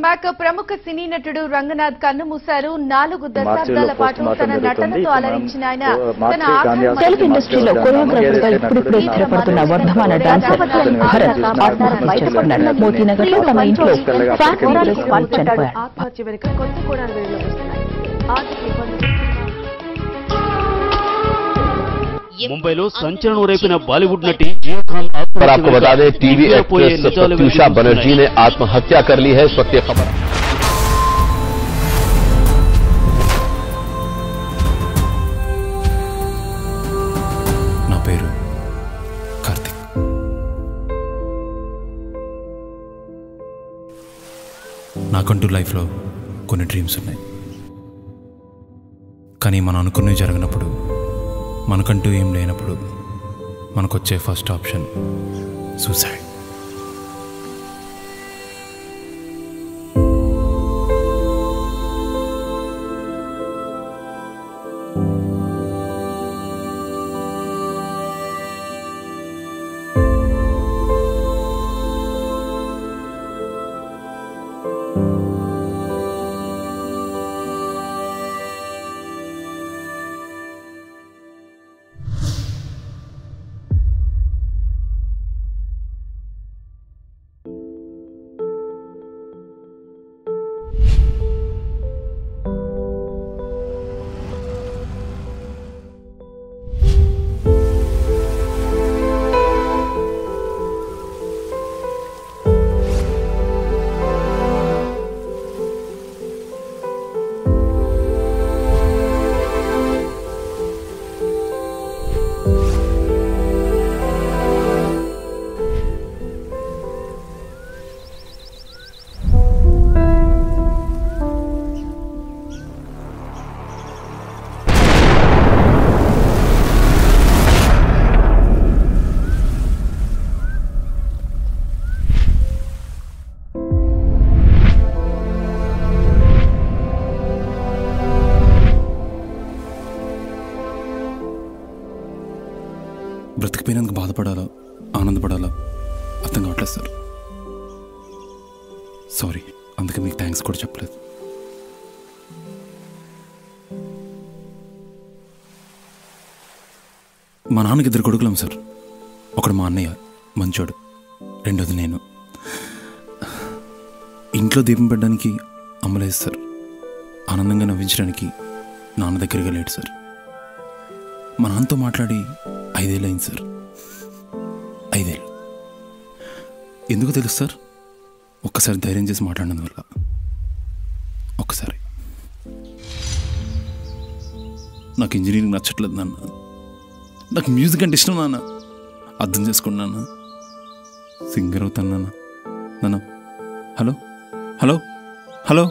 Back ప్రముఖ సినీ నటుడు రంగనాథ్ కన్నుమూశారు నాలుగు దశాబ్దాల మార్చిలో పాటు పోస్ట్ తన మార్టం జరుగుతుంది. నటనతో ఇప్పుడు అలరించిన ఆయన మనం తన మార్చి గాంధీ ఆఖరి హాస్పిటల్ తెలుగు ఇండస్ట్రీలో కొరియోగ్రాఫర్ గా ఇప్పుడిప్పుడే స్థిరపడుతున్న వర్ధమాన డాన్సర్ భరత్ ఆత్మహత్య చేసుకున్నాడు మోతీనగర్ లో తమ ఇంట్లో ఫ్యాట్ చేసుకుని చనిపోయాడు ఆత్మహత్య వెనుక కొత్త కోణాలు వెలుగులోకి వస్తున్నాయి ఆర్థిక ఇబ్బందులు ముంబైలో సంచలనం రేపిన బాలీవుడ్ నటి జియా ఖాన్ और आपको बता दें टीवी పోయే एक्ट्रेस నిజాలు प्रत्युषा వెలుగుతున్నాయి. बनर्जी ने आत्महत्या कर ली है इस वक्त ये खबर నా పేరు కార్తిక్ నాకంటూ లైఫ్లో కొన్ని డ్రీమ్స్ ఉన్నాయి కానీ మనం అనుకున్నవి జరిగినప్పుడు మనకంటూ ఏం లేనప్పుడు మనకొచ్చే ఫస్ట్ ఆప్షన్ సూసైడ్ బ్రతికిపోయినందుకు బాధపడాలో ఆనందపడాలో అర్థం కావట్లేదు సార్ సారీ అందుకే మీకు థ్యాంక్స్ కూడా చెప్పలేదు మా నాన్నకి ఇద్దరు కొడుకులం సార్ ఒకడు మా అన్నయ్య మంచోడు రెండోది నేను ఇంట్లో దీపం పెట్టడానికి అమ్మలేదు సార్ ఆనందంగా నవ్వించడానికి నాన్న దగ్గరికి లేడు సార్ మా నాన్నతో మాట్లాడి ఐదేళ్ళు అయింది సార్ ఐదేళ్ళు ఎందుకు తెలుసు సార్ ఒక్కసారి ధైర్యం చేసి మాట్లాడినందువల్ల ఒక్కసారి నాకు ఇంజనీరింగ్ నచ్చట్లేదు నాన్న నాకు మ్యూజిక్ అంటే ఇష్టం నాన్న అర్థం చేసుకున్నాను సింగర్ అవుతాను నాన్న నాన్న హలో హలో హలో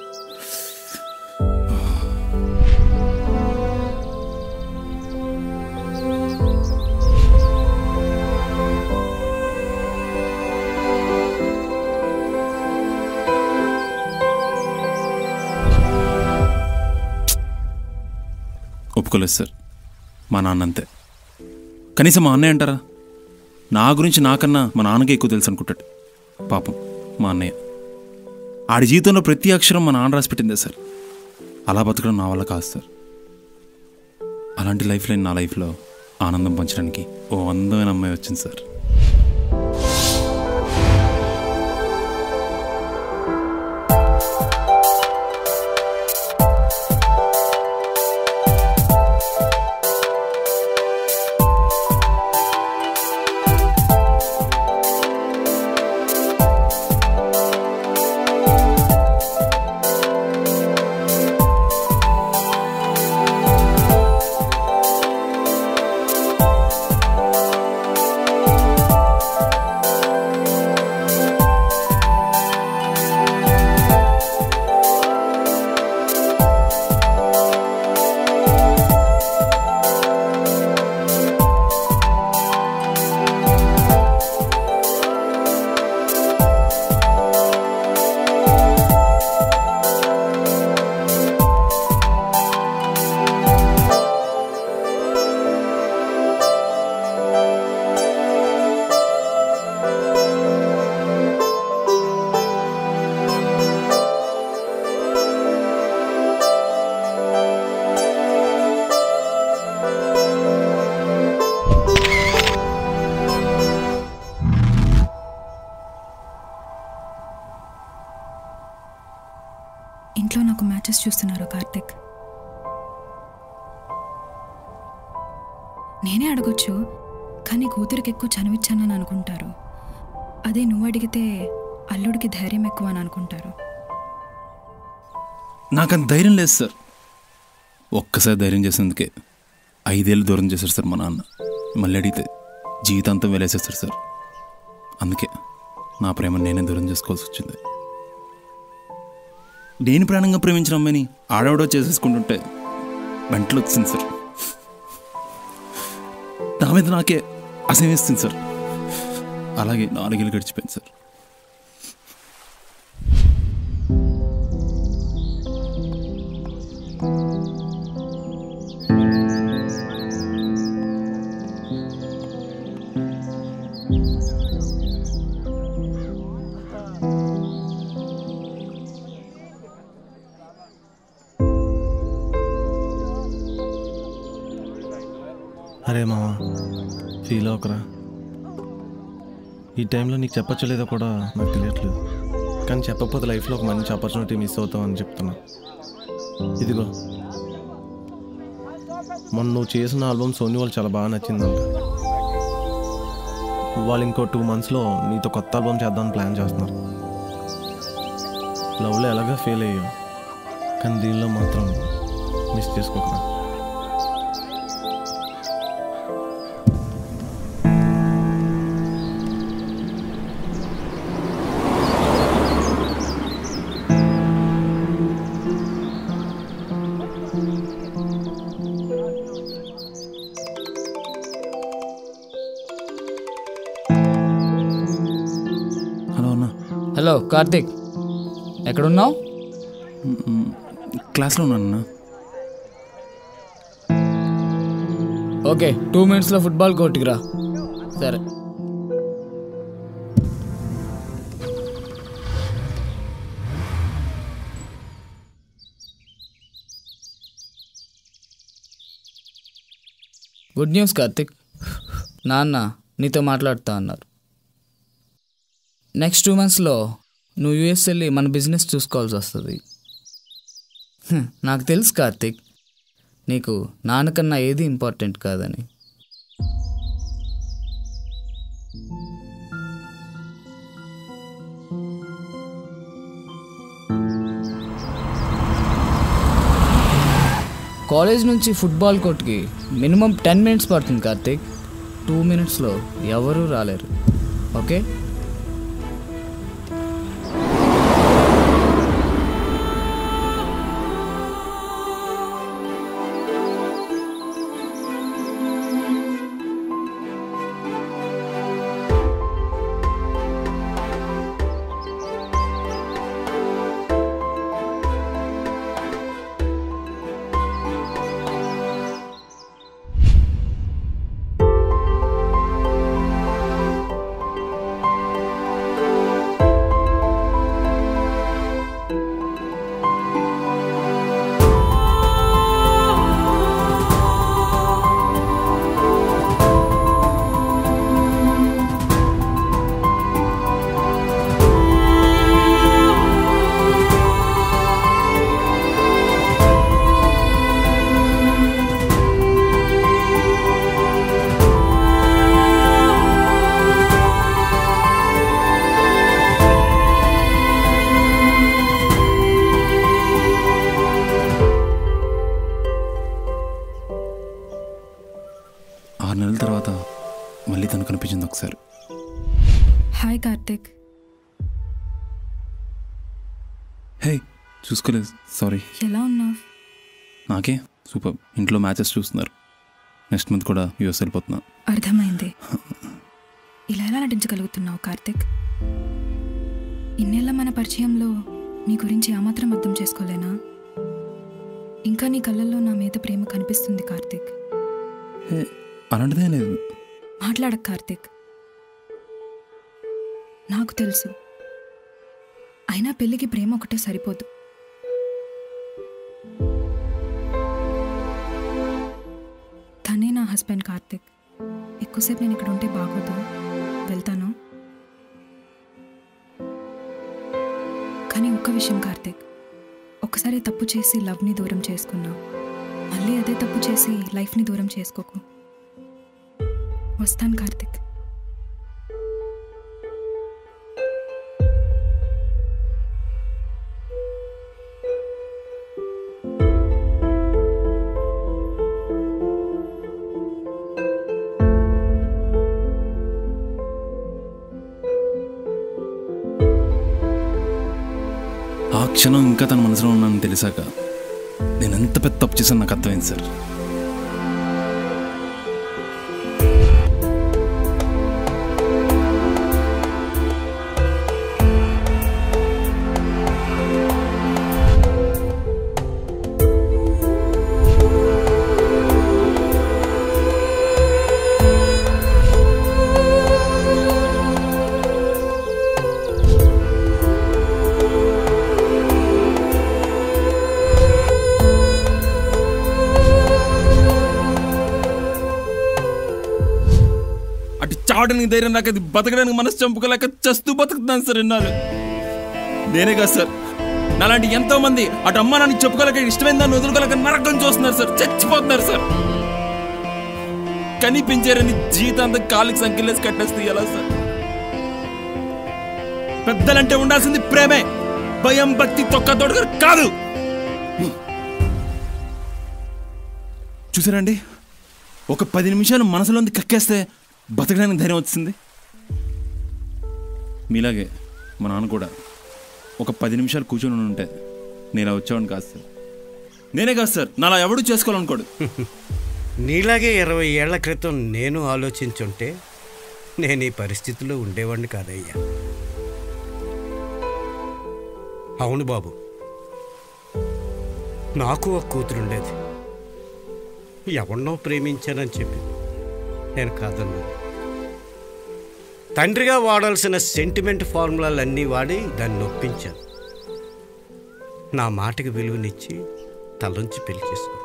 ఒప్పుకోలేదు సార్ మా నాన్న అంతే కనీసం మా అన్నయ్య అంటారా నా గురించి నాకన్నా మా నాన్నకే ఎక్కువ తెలుసు అనుకుంటాడు పాపం మా అన్నయ్య ఆడి జీవితంలో ప్రతి అక్షరం మా నాన్న రాసి పెట్టిందే సార్ అలా బతకడం నా వల్ల కాదు సార్ అలాంటి లైఫ్ లేని నా లైఫ్లో ఆనందం పంచడానికి ఓ అందమైన అమ్మాయి వచ్చింది సార్ మ్యాచెస్ చూస్తున్నారో కార్తిక్ నేనే అడగొచ్చు కానీ కూతురికి ఎక్కువ చనువిచ్చానని అనుకుంటారు అదే నువ్వు అడిగితే అల్లుడికి ధైర్యం ఎక్కువ అని అనుకుంటారు నాకు అంత ధైర్యం లేదు సార్ ఒక్కసారి ధైర్యం చేసేందుకే ఐదేళ్ళు దూరం చేశారు సార్ మా నాన్న మళ్ళీ అడిగితే జీవితాంతం వెళ్ళేసేస్తారు సార్ అందుకే నా ప్రేమ నేనే దూరం చేసుకోవాల్సి వచ్చింది నేను ప్రాణంగా ప్రేమించిన అమ్మాయిని ఆడవడో చేసేసుకుంటుంటే వెంటలో వచ్చింది సార్ నా మీద నాకే అసహ్యస్తుంది సార్ అలాగే నాలుగేళ్ళు గడిచిపోయింది సార్ అరే మామ ఫీల్ అవకరా ఈ టైంలో నీకు చెప్పచ్చో లేదో కూడా నాకు తెలియట్లేదు కానీ చెప్పకపోతే లైఫ్లో ఒక మంచి ఆపర్చునిటీ మిస్ అవుతామని చెప్తున్నా ఇదిగో మొన్న నువ్వు చేసిన ఆల్బమ్ సోనీ వాళ్ళు చాలా బాగా నచ్చిందంట వాళ్ళు ఇంకో టూ మంత్స్లో నీతో కొత్త ఆల్బమ్ చేద్దామని ప్లాన్ చేస్తున్నారు లవ్లో ఎలాగా ఫెయిల్ అయ్యావు కానీ దీనిలో మాత్రం మిస్ చేసుకోకరా హలో అన్న హలో కార్తిక్ ఎక్కడున్నావు క్లాస్లో ఉన్నానన్నా ఓకే టూ మినిట్స్లో ఫుట్బాల్ కోర్టుకి రా సరే గుడ్ న్యూస్ కార్తిక్ నాన్న నీతో మాట్లాడుతా అన్నారు నెక్స్ట్ టూ మంత్స్లో నువ్వు యూఎస్ వెళ్ళి మన బిజినెస్ చూసుకోవాల్సి వస్తుంది హ్మ్, నాకు తెలుసు కార్తిక్ నీకు నాన్నకన్నా ఏది ఇంపార్టెంట్ కాదని కాలేజ్ నుంచి ఫుట్బాల్ కోర్ట్కి మినిమం టెన్ మినిట్స్ పడుతుంది కార్తిక్ టూ మినిట్స్లో ఎవరూ రాలేరు ఓకే ఆరు నెలల తర్వాత మళ్ళీ తను కనిపించింది ఒకసారి హాయ్ కార్తిక్ హే చూసుకోలేదు సారీ ఎలా ఉన్నావు నాకే సూపర్ ఇంట్లో మ్యాచెస్ చూస్తున్నారు నెక్స్ట్ మంత్ కూడా యూఎస్ వెళ్ళిపోతున్నా అర్థమైంది ఇలా ఎలా నటించగలుగుతున్నావు కార్తిక్ ఇన్నేళ్ల మన పరిచయంలో నీ గురించి ఏమాత్రం అర్థం చేసుకోలేనా ఇంకా నీ కళ్ళల్లో నా మీద ప్రేమ కనిపిస్తుంది కార్తిక్ హే అలాంటిదే లేదు మాట్లాడక కార్తిక్ నాకు తెలుసు అయినా పెళ్ళికి ప్రేమ ఒకటే సరిపోదు తనే నా హస్బెండ్ కార్తిక్ ఎక్కువసేపు నేను ఇక్కడ ఉంటే బాగోదు వెళ్తాను కానీ ఒక్క విషయం కార్తిక్ ఒక్కసారి తప్పు చేసి లవ్ని దూరం చేసుకున్నావు మళ్ళీ అదే తప్పు చేసి లైఫ్ని దూరం చేసుకోకు వస్తాను కార్తిక్ ఆ క్షణం ఇంకా తన మనసులో ఉన్నానని తెలిసాక నేను ఎంత పెద్ద తప్పు చేశాను నాకు అర్థమైంది సార్ అటు చావడానికి ధైర్యం నాకు అది బతకడానికి మనసు చంపుకోలేక చస్తూ బతుకుతున్నాను సార్ ఎన్నాళ్ళు నేనే కాదు సార్ నాలాంటి ఎంతో మంది అటు అమ్మ నాన్న చెప్పుకోలేక ఇష్టమైన దాన్ని వదులుకోలేక నరకం చూస్తున్నారు సార్ చచ్చిపోతున్నారు సార్ కనిపించారని జీవితాంతం కాలికి సంఖ్యలేసి కట్టేస్తే ఎలా సార్ పెద్దలంటే ఉండాల్సింది ప్రేమే భయం భక్తి తొక్క తోడుగా కాదు చూసారండి ఒక పది నిమిషాలు మనసులోంది కక్కేస్తే బతకడానికి ధైర్యం వచ్చింది మీలాగే మా నాన్న కూడా ఒక పది నిమిషాలు కూర్చొని ఉంటే నేను ఇలా వచ్చేవాడిని కాదు సార్ నేనే కాదు సార్ నాలా ఎవడు చేసుకోవాలనుకోడు నీలాగే ఇరవై ఏళ్ల క్రితం నేను ఆలోచించుంటే నేను ఈ పరిస్థితిలో ఉండేవాడిని కాదయ్యా అవును బాబు నాకు ఒక కూతురుండేది ఎవరినో ప్రేమించానని చెప్పి నేను కాదన్నాను తండ్రిగా వాడాల్సిన సెంటిమెంట్ ఫార్ములాలన్నీ వాడి దాన్ని నొప్పించాను నా మాటకి విలువనిచ్చి తలంచి పెళ్లి చేసుకున్నాను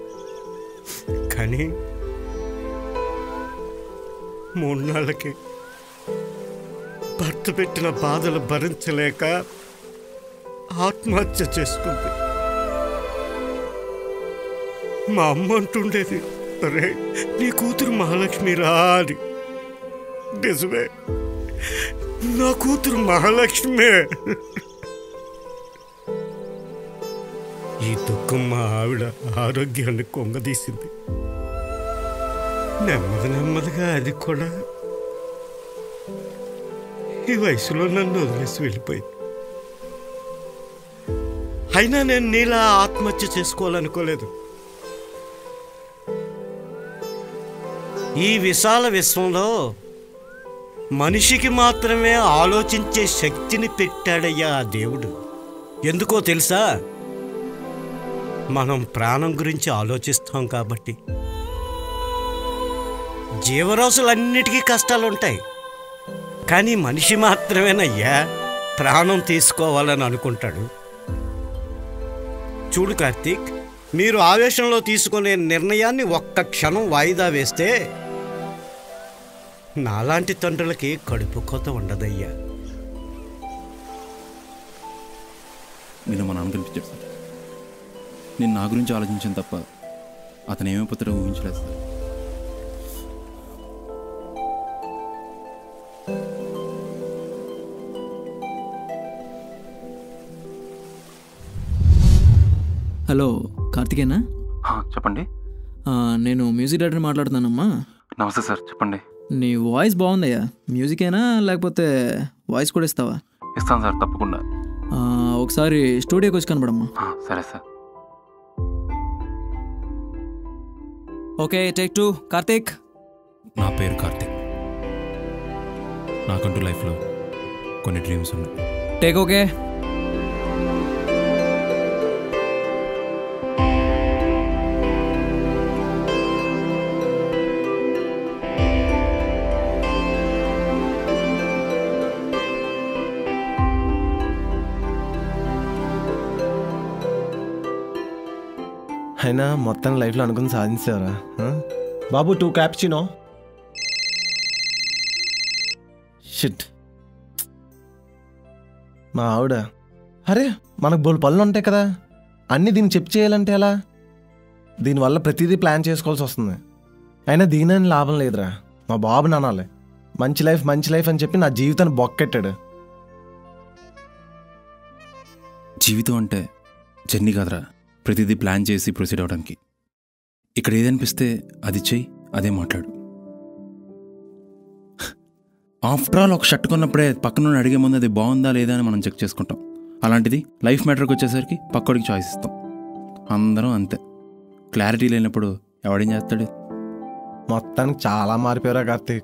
కానీ మూడు నాళ్ళకి భర్త పెట్టిన బాధలు భరించలేక ఆత్మహత్య చేసుకుంది మా అమ్మ అంటుండేది అరే నీ కూతురు మహాలక్ష్మి రా అని నిజమే నా కూతురు మహాలక్ష్మే ఈ దుఃఖం మా ఆవిడ ఆరోగ్యాన్ని కొంగదీసింది నెమ్మది నెమ్మదిగా అది కూడా ఈ వయసులో నన్ను వదిలేసి వెళ్ళిపోయింది అయినా నేను నీలా ఆత్మహత్య చేసుకోవాలనుకోలేదు ఈ విశాల విశ్వంలో మనిషికి మాత్రమే ఆలోచించే శక్తిని పెట్టాడయ్యా ఆ దేవుడు ఎందుకో తెలుసా మనం ప్రాణం గురించి ఆలోచిస్తాం కాబట్టి జీవరాశులన్నిటికీ కష్టాలు ఉంటాయి కానీ మనిషి మాత్రమేనయ్యా ప్రాణం తీసుకోవాలని అనుకుంటాడు చూడు కార్తీక్ మీరు ఆవేశంలో తీసుకునే నిర్ణయాన్ని ఒక్క క్షణం వాయిదా వేస్తే నాలాంటి తండ్రులకి కడుపు కోత ఉండదయ్యా మీరు మా నాన్న కనిపించాడు సార్ నేను నా గురించి ఆలోచించాను తప్ప అతను ఏమైపోతాడో ఊహించలేదు సార్ హలో కార్తికేనా చెప్పండి ఆ, నేను మ్యూజిక్ డైరెక్టర్ మాట్లాడుతున్నానమ్మా నమస్తే సార్ చెప్పండి నీ వాయిస్ బాగుందయ్యా మ్యూజికేనా లేకపోతే వాయిస్ కూడా ఇస్తావా ఇస్తాను సార్ తప్పకుండా ఆ, ఒకసారి స్టూడియోకి వచ్చి కనపడమ్మా సరే sir okay take two Karthik నా పేరు కార్తిక్ నాకంటూ లైఫ్లో కొన్ని డ్రీమ్స్ ఉన్నాయి టేక్ ఓకే అయినా మొత్తం లైఫ్లో అనుకుని సాధించారా బాబు టూ క్యాప్చినో షిట్ మా ఆవిడ అరే మనకు బోల్ పనులు ఉంటాయి కదా అన్నీ దీన్ని చెప్పి చేయాలంటే ఎలా దీనివల్ల ప్రతిదీ ప్లాన్ చేసుకోవాల్సి వస్తుంది అయినా దీని లాభం లేదురా మా బాబుని అనాలి మంచి లైఫ్ మంచి లైఫ్ అని చెప్పి నా జీవితాన్ని బొక్కెట్టాడు జీవితం అంటే జర్నీ కాదురా ప్రతిదీ ప్లాన్ చేసి ప్రొసీడ్ అవడానికి ఇక్కడ ఏదనిపిస్తే అది చెయ్యి అదే మాట్లాడు ఆఫ్టర్ ఆల్ ఒక షర్ట్ కొన్నప్పుడే పక్కన అడిగే ముందు అది బాగుందా లేదా అని మనం చెక్ చేసుకుంటాం అలాంటిది లైఫ్ మ్యాటర్కి వచ్చేసరికి పక్కోడికి చాయిస్ ఇస్తాం అందరం అంతే క్లారిటీ లేనప్పుడు ఎవడేం చేస్తాడు మొత్తానికి చాలా మారిపోయారా కార్తీక్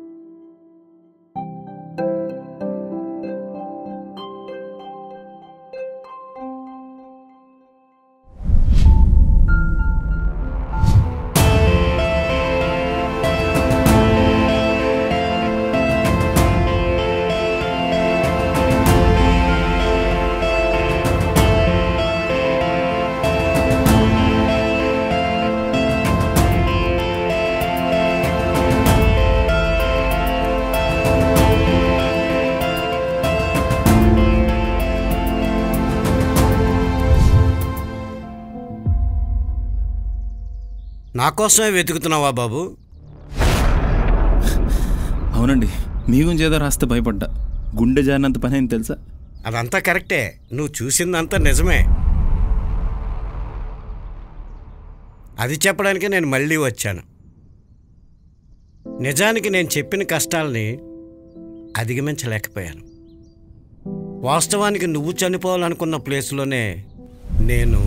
నా కోసమే వెతుకుతున్నావా బాబు అవునండి మీ గురించి ఏదో రాస్తే భయపడ్డా గుండె జారినంత పని అయింది తెలుసా అదంతా కరెక్టే నువ్వు చూసిందంతా నిజమే అది చెప్పడానికి నేను మళ్ళీ వచ్చాను నిజానికి నేను చెప్పిన కష్టాలని అధిగమించలేకపోయాను వాస్తవానికి నువ్వు చనిపోవాలనుకున్న ప్లేస్లోనే నేను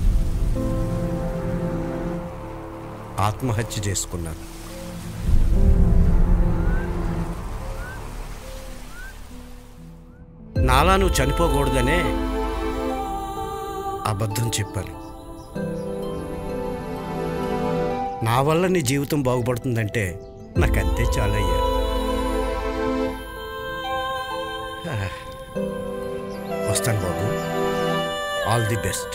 ఆత్మహత్య చేసుకున్నాను నాలా నువ్వు చనిపోకూడదనే అబద్ధం చెప్పాను నా వల్ల నీ జీవితం బాగుపడుతుందంటే నాకంతే చాలయ్యా ఆ, వస్తాను బాబు all the best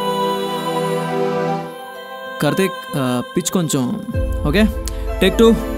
Karthik pitch కొంచెం ఓకే టేక్ టూ